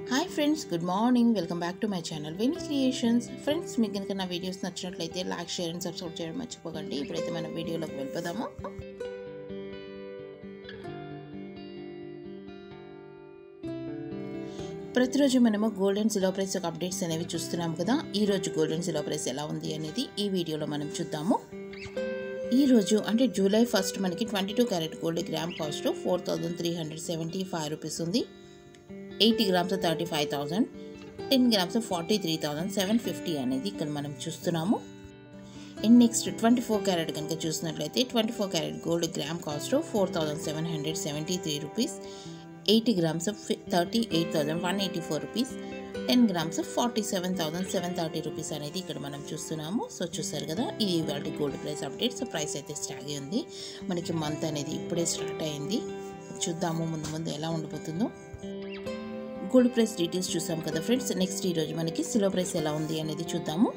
hi friends good morning welcome back to my channel Veni creations friends మీకు కనుక నా videos నచ్చినట్లయితే లైక్ షేర్ అండ్ సబ్స్క్రైబ్ చేయడం మర్చిపోకండి ఇప్పుడైతే మన వీడియోలోకి వెళ్ళిపోదాము ప్రతిరోజు మనము గోల్డ్ అండ్ సిల్వర్ ప్రైస్ యొక్క అప్డేట్స్ అనేవి చూస్తున్నాం కదా ఈ రోజు గోల్డ్ అండ్ సిల్వర్ ప్రైస్ ఎలా ఉంది అనేది ఈ వీడియోలో మనం చూద్దాము ఈ రోజు అంటే జూలై ఫస్ట్ మనకి twenty two carat gold gram cost four thousand three hundred seventy five rupees ఉంది eighty grams thirty five thousand ten grams forty three thousand seven fifty అనేది ఇక్కడ మనం చూస్తున్నాము and next twenty four carat కనుక చూసినట్లయితే twenty four carat gold gram cost four thousand seven hundred seventy three rupees eighty grams thirty eight thousand one eighty four rupees ten grams forty seven thousand seven thirty rupees అనేది ఇక్కడ మనం చూస్తున్నాము so చూసారు కదా ఇది ఇవాళ gold price update so price అయితే స్టాగ్ ఉంది మనకి మంత్ అనేది ఇప్పుడే స్టార్ట్ అయింది చూద్దాము ముందు ముందు ఎలా ఉండిపోతుందో గోల్డ్ ప్రైస్ డీటెయిల్స్ చూసాం కదా ఫ్రెండ్స్ నెక్స్ట్ ఈరోజు మనకి సిల్వర్ ప్రైస్ ఎలా ఉంది అనేది చూద్దాము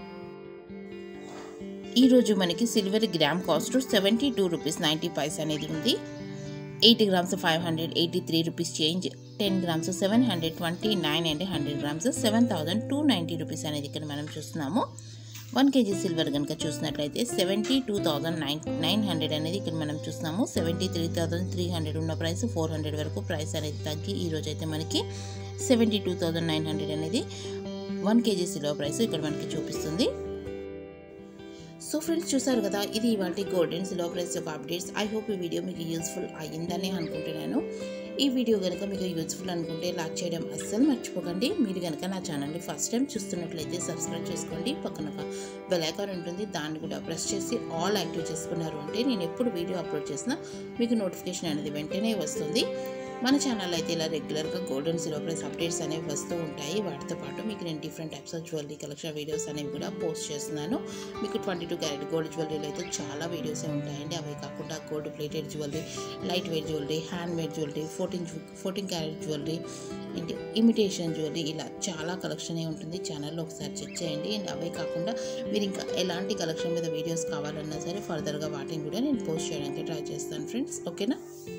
ఈరోజు మనకి silver gram cost seventy two rupees ninety paise అనేది ఉంది eighty grams five hundred eighty three rupees change ten grams seven hundred twenty nine and hundred grams seven thousand two ninety rupees అనేది ఇక్కడ మనం చూస్తున్నాము వన్ కేజీ సిల్వర్ కనుక చూసినట్లయితే seventy two thousand nine nine hundred అనేది ఇక్కడ మనం చూస్తున్నాము seventy three thousand three hundred ఉన్న ప్రైస్ ఫోర్ హండ్రెడ్ వరకు ప్రైస్ అనేది తగ్గి ఈరోజు అయితే మనకి seventy two thousand nine hundred అనేది వన్ కేజీ సిల్వర్ ప్రైస్ ఇక్కడ మనకి చూపిస్తుంది సో ఫ్రెండ్స్ చూసారు కదా ఇది ఇవాళ గోల్డ్ అండ్ సిల్వర్ ప్రైస్ యొక్క అప్డేట్స్ ఐ హోప్ ఈ వీడియో మీకు యూస్ఫుల్ అయ్యిందని అనుకుంటున్నాను ఈ వీడియో కనుక మీకు యూస్ఫుల్ అనుకుంటే లైక్ చేయడం అస్సలు మర్చిపోకండి మీరు కనుక నా ఛానల్ని ఫస్ట్ టైం చూస్తున్నట్లయితే సబ్స్క్రైబ్ చేసుకోండి పక్కన ఒక బెల్ ఐకాన్ ఉంటుంది దాన్ని కూడా ప్రెస్ చేసి ఆల్ యాక్టివ్ చేసుకున్నారు అంటే నేను ఎప్పుడు వీడియో అప్లోడ్ చేసినా మీకు నోటిఫికేషన్ అనేది వెంటనే వస్తుంది మన ఛానల్ అయితే ఇలా రెగ్యులర్గా gold and silver price updates అనేవి వస్తూ ఉంటాయి వాటితో పాటు మీకు నేను different types of jewellery collection videos అనేవి కూడా పోస్ట్ చేస్తున్నాను మీకు ట్వంటీ టూ క్యారెట్ గోల్డ్ జ్యువెలరీలో అయితే చాలా వీడియోసే ఉంటాయండి అవి కాకుండా gold plated jewellery light weight jewellery hand made jewellery fourteen fourteen carat jewellery ఏంటి ఇమిటేషన్ జ్యువెలరీ ఇలా చాలా కలెక్షనే ఉంటుంది ఛానల్లో ఒకసారి చెక్ చేయండి అండ్ అవే కాకుండా మీరు ఇంకా ఎలాంటి కలెక్షన్ మీద వీడియోస్ కావాలన్నా సరే ఫర్దర్గా వాటిని కూడా నేను పోస్ట్ చేయడానికి ట్రై చేస్తాను ఫ్రెండ్స్ ఓకేనా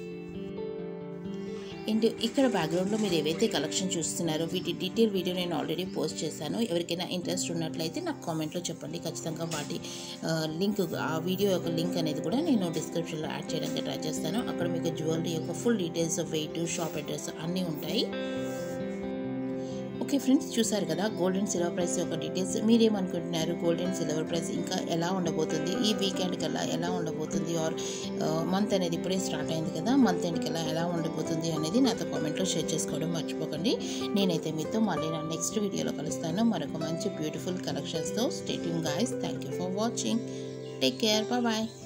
అండ్ ఇక్కడ బ్యాక్గ్రౌండ్లో మీరు ఏవైతే కలెక్షన్ చూస్తున్నారో వీటి డీటెయిల్ వీడియో నేను ఆల్రెడీ పోస్ట్ చేశాను ఎవరికైనా ఇంట్రెస్ట్ ఉన్నట్లయితే నాకు కామెంట్లో చెప్పండి ఖచ్చితంగా వాటి లింక్ ఆ వీడియో యొక్క లింక్ అనేది కూడా నేను డిస్క్రిప్షన్లో యాడ్ చేయడానికి ట్రై చేస్తాను అక్కడ మీకు జ్యువెలరీ యొక్క full details weight shop address అన్నీ ఉంటాయి ఓకే ఫ్రెండ్స్ చూసారు కదా గోల్డ్ అండ్ సిల్వర్ ప్రైస్ యొక్క డీటెయిల్స్ మీరేమనుకుంటున్నారు గోల్డ్ అండ్ సిల్వర్ ప్రైస్ ఇంకా ఎలా ఉండబోతుంది ఈ వీకెండ్ కల్లా ఎలా ఉండబోతుంది ఆర్ మంత్ అనేది ఇప్పుడే స్టార్ట్ అయింది కదా మంత్ ఎండ్ కల్లా ఎలా ఉండబోతుంది అనేది నాతో కామెంట్లో షేర్ చేసుకోవడం మర్చిపోకండి నేనైతే మీతో మళ్ళీ నా నెక్స్ట్ వీడియోలో కలుస్తాను మరొక మంచి బ్యూటిఫుల్ కలెక్షన్స్తో stay tuned guys thank you for watching take care bye